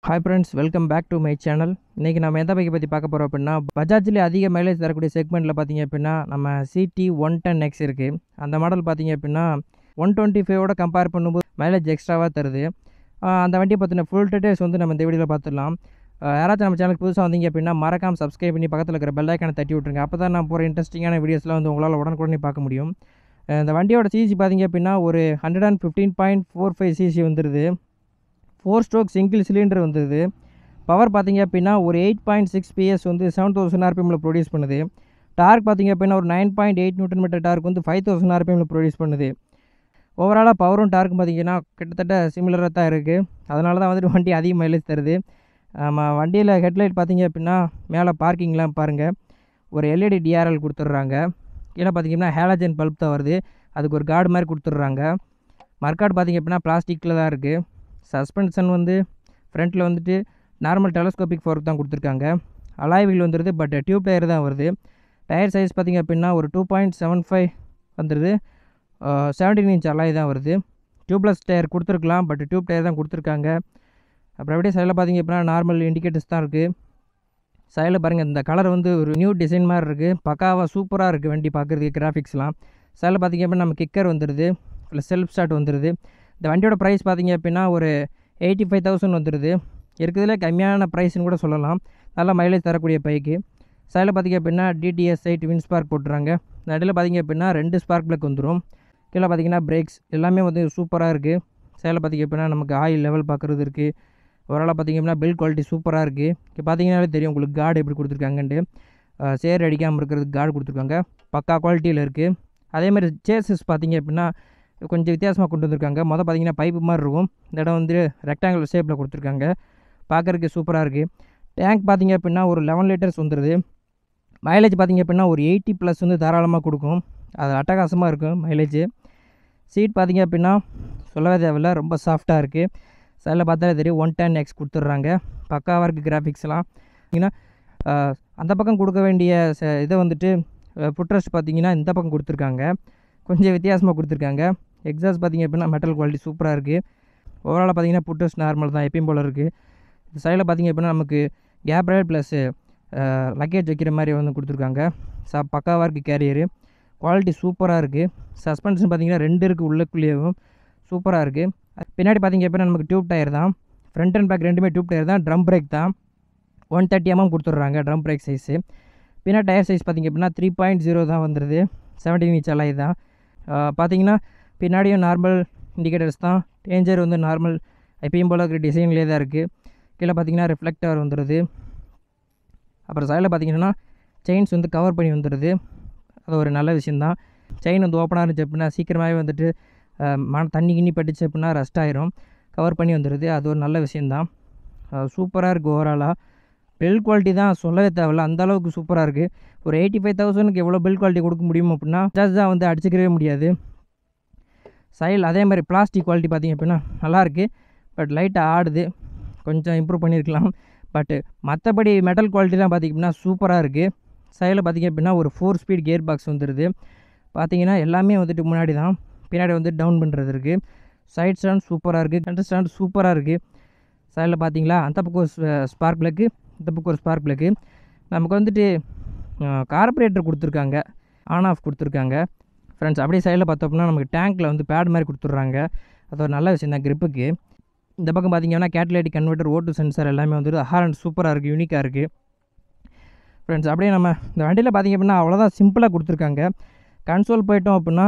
hi friends welcome back to my channel இன்றைக்கி நம்ம எந்த பைக்கை பற்றி பார்க்க போகிறோம் அப்படின்னா பஜாஜ்லேயே அதிக மைலேஜ் தரக்கூடிய செக்மெண்ட்டில் பார்த்தீங்க அப்படின்னா நம்ம சிடி ஒன் டென் எக்ஸ் இருக்குது அந்த மாடல் பார்த்தீங்க அப்படின்னா ஒன் டுவெண்ட்டி ஃபைவோட கம்பேர் பண்ணும்போது மைலேஜ் எக்ஸ்ட்ராவாக தருது ஆஹ் அந்த வண்டியை பற்றின ஃபுல் டீட்டெயில்ஸ் வந்து நம்ம இந்த வீடியோவில் பார்த்துடலாம் ஆஹ் யாராச்சும் நம்ம சேனலுக்கு புதுசாக வந்தீங்க அப்படின்னா மறக்காம சப்ஸ்கிரைப் பண்ணி பக்கத்தில் இருக்கிற பெல் ஐக்கானை தட்டி விட்ருங்க அப்போ தான் நான் போகிற இன்ட்ரெஸ்டிங்கான வீடியோஸ்லாம் வந்து உங்களால் உடனுக்குடனே பார்க்க முடியும் ஆஹ் இந்த வண்டியோட சிசி பார்த்தீங்க அப்படின்னா ஒரு hundred and fifteen point four five CC வந்துடுது ஃபோர் ஸ்ட்ரோக் சிங்கிள் சிலிண்டர் வந்தது பவர் பார்த்தீங்க அப்படின்னா ஒரு எயிட் பாயிண்ட் சிக்ஸ் பிஎஸ் வந்து செவன் தௌசண்ட் ஆர்பிஎம்மில் ப்ரொடியூஸ் பண்ணுது டார்க் பார்த்தீங்க அப்படின்னா ஒரு nine point eight newton metre torque வந்து ஃபைவ் தௌசண்ட் ஆர்பிஎம்மில் ப்ரொடியூஸ் பண்ணுது ஓவராலாக பவரும் டார்க்கும் பார்த்தீங்கன்னா கிட்டத்தட்ட சிமிலராக தான் இருக்குது அதனால தான் வந்துட்டு வண்டி அதிக மைலேஜ் தருது நம்ம வண்டியில் ஹெட்லைட் பார்த்தீங்க அப்படின்னா மேலே பார்க்கிங்லாம் பாருங்கள் ஒரு எல்இடி டிஆர்எல் கொடுத்துட்றாங்க கீழே பார்த்தீங்கன்னா ஹேலஜன் பல்ப் தான் வருது அதுக்கு ஒரு கார்டு மாதிரி கொடுத்துட்றாங்க மர்க்காட் பார்த்தீங்க அப்படின்னா பிளாஸ்டிக்கில் தான் இருக்குது சஸ்பென்ஷன் வந்து ஃப்ரண்ட்டில் வந்துட்டு நார்மல் டெலஸ்கோபிக் ஃபோர்க் தான் கொடுத்துருக்காங்க அலாய் வீல் வந்துடுது பட் டியூப் டயர் தான் வருது டயர் சைஸ் பார்த்திங்க அப்படின்னா ஒரு டூ பாயிண்ட் செவன் ஃபைவ் வந்துடுது செவன்டீன் இன்ச் அலாய் தான் வருது டியூப்லெஸ் டயர் கொடுத்துருக்கலாம் பட் டியூப் டயர் தான் கொடுத்துருக்காங்க அப்புறம் அப்படியே சைடில் பார்த்திங்க அப்படின்னா நார்மல் இண்டிகேட்டர்ஸ் தான் இருக்குது சைடில் பாருங்கள் இந்த கலர் வந்து ஒரு நியூ டிசைன் மாதிரி இருக்குது பக்காவாக சூப்பராக இருக்குது வண்டி பார்க்குறதுக்கு கிராஃபிக்ஸ்லாம் சைடில் பார்த்திங்க அப்படின்னா நம்ம கிக்கர் வந்துடுது ப்ளஸ் செல்ஃப் ஸ்டார்ட் வந்துடுது இந்த வண்டியோட ப்ரைஸ் பார்த்திங்க அப்படின்னா ஒரு எயிட்டி ஃபைவ் தௌசண்ட் வந்துடுது இருக்கிறதுல கம்மியான ப்ரைஸ்னு கூட சொல்லலாம் நல்ல மைலேஜ் தரக்கூடிய பைக்கு சைடில் பார்த்திங்க அப்படின்னா டிடிஎஸ் ஐ ட்வின் ஸ்பார்க் போட்டுறாங்க நடுவில் பார்த்திங்க அப்படின்னா ரெண்டு ஸ்பார்க் பிளக் வந்துடும் கீழே பார்த்திங்கன்னா பிரேக்ஸ் எல்லாமே வந்து சூப்பராக இருக்குது சைடில் பார்த்திங்க அப்படின்னா நமக்கு ஆயில் லெவல் பார்க்குறது இருக்குது ஓவராலாக பார்த்திங்க அப்படின்னா பில்ட் குவாலிட்டி சூப்பராக இருக்குது இப்போ பார்த்தீங்கன்னாலே தெரியும் உங்களுக்கு கார்டு எப்படி கொடுத்துருக்காங்கன்ட்டு அஹ் சேர் அடிக்காமல் இருக்கிறதுக்கு கார்டு கொடுத்துருக்காங்க பக்கா குவாலிட்டியில் இருக்குது அதேமாதிரி சேசஸ் பார்த்திங்க அப்படின்னா கொஞ்சம் வித்தியாசமாக கொண்டு வந்திருக்காங்க மொதல் பார்த்தீங்கன்னா பைப்பு மாதிரி இருக்கும் இந்த இடம் வந்து ரெக்டாங்கிள் ஷேப்பில் கொடுத்துருக்காங்க பார்க்குறதுக்கு சூப்பராக இருக்குது டேங்க் பார்த்தீங்க அப்படின்னா ஒரு லெவன் லிட்டர்ஸ் வந்துடுது மைலேஜ் பார்த்தீங்க அப்படின்னா ஒரு எயிட்டி ப்ளஸ் வந்து தாராளமாக கொடுக்கும் அது அட்டகாசமாக இருக்கும் மைலேஜ் சீட் பார்த்தீங்க அப்படின்னா சொல்லவே தேவையில்ல ரொம்ப சாஃப்டாக இருக்குது சைடில் பார்த்தாலே தெரியும் ஒன் டென் எக்ஸ் கொடுத்துட்றாங்க பக்காவாக இருக்குது கிராஃபிக்ஸ்லாம் பார்த்தீங்கன்னா ஆஹ், அந்த பக்கம் கொடுக்க வேண்டிய ச இதை வந்துட்டு ஃபுட்ரஸ்ட் பார்த்தீங்கன்னா இந்த பக்கம் கொடுத்துருக்காங்க கொஞ்சம் வித்தியாசமாக கொடுத்துருக்காங்க எக்ஸாஸ்ட் பார்த்தீங்க அப்படின்னா மெட்டல் குவாலிட்டி சூப்பராக இருக்குது ஓவராலாக பார்த்தீங்கன்னா புட்டஸ் நார்மல் தான் எப்பயும் போல் இருக்குது இந்த சைடில் பார்த்தீங்க அப்படின்னா நமக்கு கேப் ரைட் ப்ளஸ்ஸு லக்கேஜ் வைக்கிற மாதிரி வந்து கொடுத்துருக்காங்க ச பக்காவாக இருக்குது கேரியரு குவாலிட்டி சூப்பராக இருக்குது சஸ்பென்ஷன் பார்த்தீங்கன்னா ரெண்டு இருக்குது உள்ளக்குள்ளேயும் சூப்பராக இருக்குது பின்னாடி பார்த்தீங்க அப்படின்னா நமக்கு டியூப் டயர் தான் ஃப்ரண்ட் அண்ட் பேக் ரெண்டுமே டியூப் டயர் தான் ட்ரம் பிரேக் தான் ஒன் தேர்ட்டி எம்எம் கொடுத்துட்றாங்க ட்ரம் பிரேக் சைஸு பின்னாடி டயர் சைஸ் பார்த்தீங்க அப்படின்னா த்ரீ பாயிண்ட் ஜீரோ தான் வந்துடுது செவன்டீன் இன்ச் அலாய் தான் பார்த்தீங்கன்னா பின்னாடியும் நார்மல் இண்டிகேட்டர்ஸ் தான் டேஞ்சர் வந்து நார்மல் எப்பயும் போல் இருக்கிற டிசைன்லேயே தான் இருக்குது கீழே பார்த்தீங்கன்னா ரிஃப்ளெக்டர் வந்துடுது அப்புறம் சைடில் பார்த்தீங்கன்னா செயின்ஸ் வந்து கவர் பண்ணி வந்துடுது அது ஒரு நல்ல விஷயந்தான் செயின் வந்து ஓப்பனாக இருந்துச்சு அப்படின்னா சீக்கிரமாகவே வந்துட்டு அஹ், மண தண்ணி கிண்ணி பட்டுச்சு அப்படின்னா ரஸ்ட் ஆயிரும் கவர் பண்ணி வந்துடுது அது ஒரு நல்ல விஷயந்தான் சூப்பராக இருக்குது ஓவராலாக பில் குவாலிட்டி தான் சொல்லவே தேவையில்ல அந்த அளவுக்கு சூப்பராக இருக்குது ஒரு எயிட்டி ஃபைவ் தௌசண்ட்க்கு எவ்வளோ பில் குவாலிட்டி கொடுக்க முடியும் அப்படின்னா ஜஸ்ட் தான் வந்து அடிச்சுக்கவே முடியாது சைல் அதே மாதிரி பிளாஸ்டிக் குவாலிட்டி பார்த்திங்க அப்படின்னா நல்லாயிருக்கு பட் லைட்டாக ஆடுது கொஞ்சம் இம்ப்ரூவ் பண்ணியிருக்கலாம் பட்டு மற்றபடி மெட்டல் குவாலிட்டிலாம் பார்த்திங்கன்னா சூப்பராக இருக்குது சைடில் பார்த்திங்க அப்படின்னா ஒரு ஃபோர் ஸ்பீட் கியர் பாக்ஸ் வந்துடுது பார்த்தீங்கன்னா எல்லாமே வந்துட்டு முன்னாடி தான் பின்னாடி வந்து டவுன் பண்ணுறது இருக்குது சைட் ஸ்டாண்ட் சூப்பராக இருக்குது சென்டர் ஸ்டாண்ட் சூப்பராக இருக்குது சைடில் பார்த்தீங்களா அந்த பக்கம் ஒரு ஸ்பார்க் பிளக்கு இந்த பக்கம் ஒரு ஸ்பார்க் பிளக்கு நமக்கு வந்துட்டு கார்பரேட்டர் கொடுத்துருக்காங்க ஆன் ஆஃப் கொடுத்துருக்காங்க ஃப்ரெண்ட்ஸ் அப்படியே சைடில் பார்த்தோம்னா நமக்கு டேங்க்கில் வந்து பேட் மாதிரி கொடுத்துட்றாங்க அது ஒரு நல்ல விஷயம் தான் gripக்கு இந்த பக்கம் பார்த்தீங்கன்னா கேட்டலைட்டிக் கன்வெர்ட்டர் ஓட்டு சென்சார் எல்லாமே வந்துட்டு ஹாரன் சூப்பராக இருக்குது யூனிக்காக இருக்குது ஃப்ரெண்ட்ஸ் அப்படியே நம்ம இந்த வண்டியில் பார்த்தீங்க அப்படின்னா அவ்வளோதான் சிம்பிளாக கொடுத்துருக்காங்க கன்சோல் போயிட்டோம் அப்படின்னா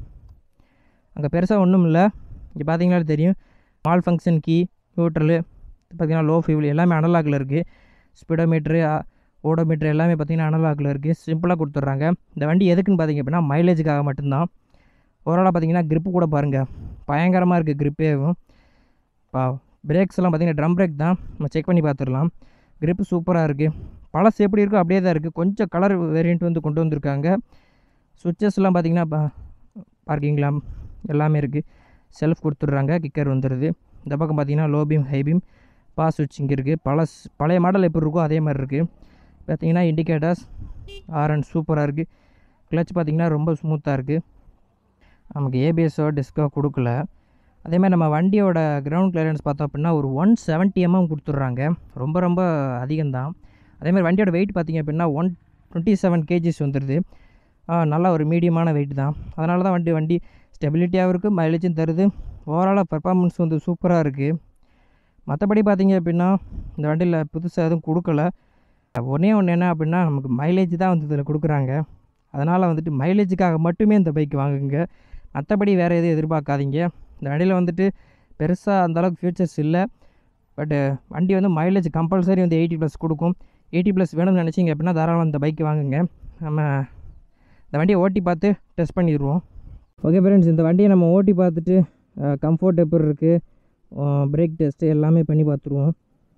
அங்கே பெருசாக ஒன்றும் இல்லை இங்கே பார்த்தீங்கன்னா தெரியும் மால் ஃபங்க்ஷன் கீ நியூட்ரலு பார்த்தீங்கன்னா லோ ஃபியூல் எல்லாமே அனலாகில் இருக்குது ஸ்பீடோமீட்ரு ஓடோமீட்ரு எல்லாமே பார்த்தீங்கன்னா அனலாகில் இருக்குது சிம்பிளாக கொடுத்துட்றாங்க இந்த வண்டி எதுக்குன்னு பார்த்தீங்க அப்படின்னா மைலேஜுக்காக மட்டும்தான் ஓவராலாக பார்த்தீங்கன்னா grip கூட பாருங்கள் பயங்கரமாக இருக்குது கிரிப்பேவும் பா பிரேக்ஸ் எல்லாம் பார்த்தீங்கன்னா ட்ரம் பிரேக் தான் நம்ம செக் பண்ணி பார்த்துடலாம் grip சூப்பராக இருக்குது பழசு எப்படி இருக்கோ அப்படியே தான் இருக்குது கொஞ்சம் கலர் வேரியண்ட் வந்து கொண்டு வந்திருக்காங்க சுவிட்சஸ்லாம் பார்த்தீங்கன்னா பார்க்கிங்லாம் எல்லாமே இருக்குது செல்ஃப் கொடுத்துட்றாங்க கிக்கர் வந்துடுது இந்த பக்கம் பார்த்தீங்கன்னா low beam high beam pass சுவிட்ச் இங்கே இருக்குது பழஸ் பழைய மாடல் எப்படி இருக்கோ அதே மாதிரி இருக்குது பார்த்தீங்கன்னா இண்டிகேட்டர்ஸ் ஆரன் சூப்பராக இருக்குது கிளச் பார்த்தீங்கன்னா ரொம்ப ஸ்மூத்தாக இருக்குது நமக்கு ஏபிஎஸ்ஸோ டிஸ்கோ கொடுக்கல அதேமாதிரி நம்ம வண்டியோட கிரவுண்ட் கிளியரன்ஸ் பார்த்தோம் அப்படின்னா ஒரு ஒன் செவன்ட்டி எம்எம் கொடுத்துட்றாங்க ரொம்ப ரொம்ப அதிகம்தான் அதேமாதிரி வண்டியோட வெயிட் பார்த்திங்க அப்படின்னா ஒன் டுவெண்ட்டி செவன் கேஜிஸ் வந்துடுது நல்ல ஒரு மீடியமான வெயிட் தான் அதனால தான் வண்டி வண்டி ஸ்டெபிலிட்டியாகவும் இருக்குது மைலேஜும் தருது ஓவராலாக பெர்ஃபார்மன்ஸ் வந்து சூப்பராக இருக்குது மற்றபடி பார்த்திங்க அப்படின்னா இந்த வண்டியில் புதுசாக எதுவும் கொடுக்கல ஒன்றே ஒன்று என்ன அப்படின்னா நமக்கு மைலேஜ் தான் வந்து இதில் கொடுக்குறாங்க அதனால் வந்துட்டு மைலேஜுக்காக மட்டுமே இந்த பைக் வாங்குங்க மற்றபடி வேறு எதுவும் எதிர்பார்க்காதீங்க இந்த வண்டியில் வந்துட்டு பெருசாக அந்தளவுக்கு ஃபியூச்சர்ஸ் இல்லை பட்டு வண்டி வந்து மைலேஜ் கம்பல்சரி வந்து எயிட்டி ப்ளஸ் கொடுக்கும் எயிட்டி ப்ளஸ் வேணும்னு நினச்சிங்க அப்படின்னா தாராளம் இந்த பைக் வாங்குங்க நம்ம இந்த வண்டியை ஓட்டி பார்த்து டெஸ்ட் பண்ணிடுவோம் ஓகே ஃப்ரெண்ட்ஸ் இந்த வண்டியை நம்ம ஓட்டி பார்த்துட்டு கம்ஃபர்ட் எப்படி இருக்குது பிரேக் டெஸ்ட்டு எல்லாமே பண்ணி பார்த்துருவோம்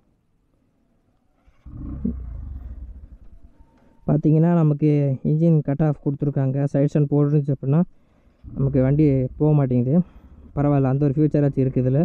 பார்த்தீங்கன்னா நமக்கு இன்ஜின் கட் ஆஃப் கொடுத்துருக்காங்க சைட் ஸ்டாண்ட் போட்டுருந்துச்சு அப்படின்னா நமக்கு வண்டி போக மாட்டேங்குது பரவாயில்ல அந்த ஒரு ஃபியூச்சராச்சும் இருக்குது இதில்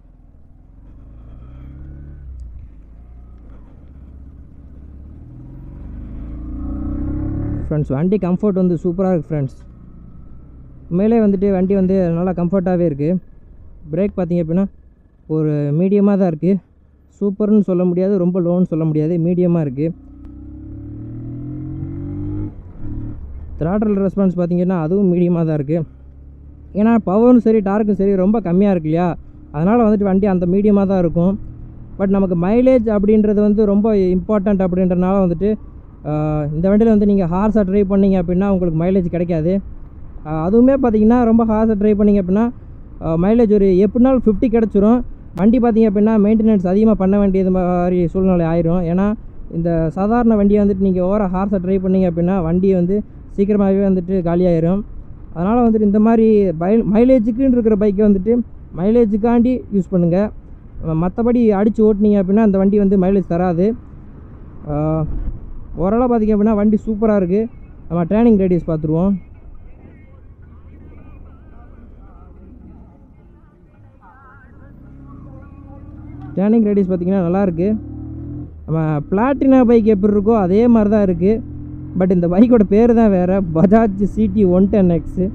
ஃப்ரெண்ட்ஸ் வண்டி கம்ஃபர்ட் வந்து சூப்பராக இருக்குது ஃப்ரெண்ட்ஸ் உண்மையிலே வந்துட்டு வண்டி வந்து நல்லா கம்ஃபர்ட்டாகவே இருக்குது பிரேக் பார்த்தீங்க அப்படின்னா ஒரு மீடியமாக தான் இருக்குது சூப்பர்னு சொல்ல முடியாது ரொம்ப லோன்னு சொல்ல முடியாது மீடியமாக இருக்குது த்ராட்டல் ரெஸ்பான்ஸ் பார்த்தீங்கன்னா அதுவும் மீடியமாக தான் இருக்குது ஏன்னா பவரும் சரி டார்க்கும் சரி ரொம்ப கம்மியாக இருக்கு இல்லையா அதனால் வந்துட்டு வண்டி அந்த மீடியமாக தான் இருக்கும் பட் நமக்கு மைலேஜ் அப்படின்றது வந்து ரொம்ப இம்பார்ட்டண்ட் அப்படின்றனால வந்துட்டு ஆஹ், இந்த வண்டியில் வந்து நீங்கள் ஹார்ஸாக ட்ரைவ் பண்ணீங்க அப்படின்னா உங்களுக்கு மைலேஜ் கிடைக்காது ஆஹ், அதுவுமே பார்த்தீங்கன்னா ரொம்ப ஹார்ஸாக ட்ரைவ் பண்ணீங்க அப்படின்னா மைலேஜ் ஒரு எப்படினாலும் ஃபிஃப்டி கிடச்சிரும் வண்டி பார்த்தீங்க அப்படின்னா மெயின்டெனன்ஸ் அதிகமாக பண்ண வேண்டியது மாதிரி சூழ்நிலை ஆயிரும் ஏன்னா இந்த சாதாரண வண்டியை வந்துட்டு நீங்கள் ஓவர ஹார்ஸாக ட்ரைவ் பண்ணீங்க அப்படின்னா வண்டி வந்து சீக்கிரமாகவே வந்துட்டு காலியாயிரும் அதனால் வந்துட்டு இந்த மாதிரி பை மைலேஜுக்குன்னு இருக்கிற பைக்கை வந்துட்டு மைலேஜுக்காண்டி யூஸ் பண்ணுங்கள் மற்றபடி அடித்து ஓட்டுனீங்க அப்படின்னா அந்த வண்டி வந்து மைலேஜ் தராது ஓரளவு பார்த்திங்க அப்படின்னா வண்டி சூப்பராக இருக்குது நம்ம ட்ரைனிங் ரேடியஸ் பார்த்துருவோம் ட்ரைனிங் ரேடியஸ் பார்த்திங்கன்னா நல்லாயிருக்கு நம்ம பிளாட்டினா பைக் எப்படி இருக்கோ அதே மாதிரி தான் இருக்குது பட் இந்த பைக்கோட பேர் தான் வேறு Bajaj CT one ten X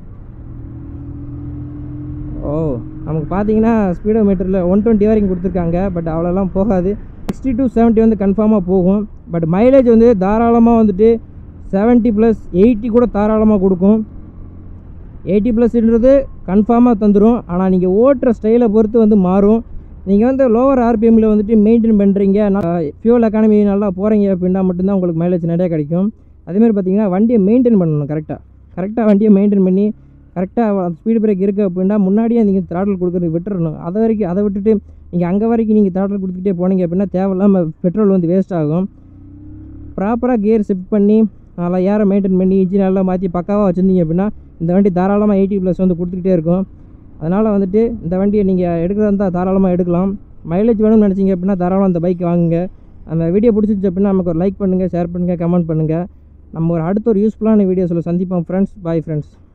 ஓ நமக்கு பார்த்தீங்கன்னா ஸ்பீடோ மீட்டரில் ஒன் டுவெண்ட்டி வரைக்கும் கொடுத்துருக்காங்க பட் அவ்வளோலாம் போகாது சிக்ஸ்டி டு 70 வந்து கன்ஃபார்மாக போகும் பட் மைலேஜ் வந்து தாராளமாக வந்துட்டு 70 ப்ளஸ் எயிட்டி கூட தாராளமாக கொடுக்கும் எயிட்டி ப்ளஸ்ன்றது கன்ஃபார்மாக தந்துடும் ஆனால் நீங்கள் ஓட்டுற ஸ்டைலை பொறுத்து வந்து மாறும் நீங்கள் வந்து லோவர் ஆர்பிஎம்மில் வந்துட்டு மெயின்டைன் பண்ணுறீங்க ஃபியூல் எக்கானமி நல்லா போகிறீங்க அப்படின்னா மட்டும்தான் உங்களுக்கு மைலேஜ் நிறையா கிடைக்கும் அதேமாதிரி பார்த்தீங்கன்னா வண்டியை மெயின்டைன் பண்ணணும் கரெக்டாக கரெக்டாக வண்டியை மெயின்டைன் பண்ணி கரெக்டாக ஸ்பீடு பிரேக் இருக்குது அப்படின்னா முன்னாடியே நீங்கள் த்ராட்டில் கொடுக்குறது விட்டுறணும் அதை வரைக்கும் அதை விட்டுட்டு நீங்கள் அங்கே வரைக்கும் நீங்கள் த்ராட்டில் கொடுத்துக்கிட்டே போனீங்க அப்படின்னா தேவையில்லாமல் பெட்ரோல் வந்து வேஸ்ட் ஆகும் ப்ராப்பராக கியர் ஷிஃப்ட் பண்ணி நல்லா ஏரை மெயின்டைன் பண்ணி இன்ஜின் எல்லாம் மாற்றி பக்காவாக வச்சுருந்தீங்க அப்படின்னா இந்த வண்டி தாராளமாக எயிட்டி ப்ளஸ் வந்து கொடுத்துக்கிட்டே இருக்கும் அதனால் வந்துட்டு இந்த வண்டியை நீங்கள் எடுக்கிறதா இருந்தால் தாராளமாக எடுக்கலாம் மைலேஜ் வேணும்னு நினச்சிங்க அப்படின்னா தாராளமாக அந்த பைக் வாங்குங்க அந்த வீடியோ பிடிச்சிச்சு அப்படின்னா நமக்கு ஒரு லைக் பண்ணுங்கள் ஷேர் பண்ணுங்கள் கமெண்ட் பண்ணுங்கள் நம்ம ஒரு அடுத்த ஒரு யூஸ்ஃபுல்லான வீடியோஸில் சந்திப்போம் ஃப்ரெண்ட்ஸ் பாய் ஃப்ரெண்ட்ஸ்